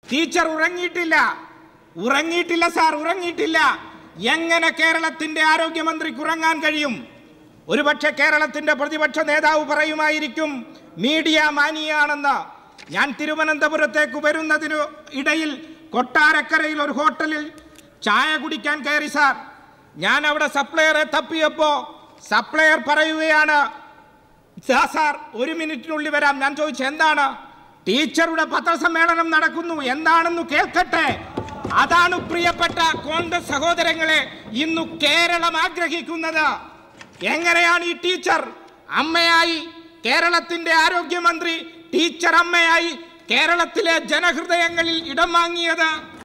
teacher ഉറങ്ങിയിട്ടില്ല ഉറങ്ങിയിട്ടില്ല sir ഉറങ്ങിയിട്ടില്ല എങ്ങനെ കേരളത്തിന്റെ ആരോഗ്യമന്ത്രിക്ക് ഉറങ്ങാൻ കഴിയും ഒരുപക്ഷെ കേരളത്തിന്റെ പ്രതിപക്ഷ നേതാവ് പറയുമായിരിക്കും മീഡിയ മാനിയാണെന്ന് ഞാൻ തിരുവനന്തപുരത്തേക്ക് വരുന്നതിനു ഇടയിൽ കൊട്ടാരക്കരയിൽ ഒരു ഹോട്ടലിൽ ചായ കുടിക്കാൻ കയറി സാർ ഞാൻ അവിടെ സപ്ലയറെ തപ്പിയപ്പോ സപ്ലയർ പറയുകയാണ് സാ സാർ ഒരു മിനിറ്റിനുള്ളിൽ വരാം ഞാൻ ചോദിച്ചു എന്താണ് ടീച്ചറുടെ പത്രസമ്മേളനം നടക്കുന്നു എന്താണെന്ന് കേൾക്കട്ടെ അതാണ് പ്രിയപ്പെട്ട കോൺഗ്രസ് സഹോദരങ്ങളെ ഇന്നു കേരളം ആഗ്രഹിക്കുന്നത് എങ്ങനെയാണ് ഈ ടീച്ചർ അമ്മയായി കേരളത്തിന്റെ ആരോഗ്യമന്ത്രി ടീച്ചർ അമ്മയായി കേരളത്തിലെ ജനഹൃദയങ്ങളിൽ ഇടം വാങ്ങിയത്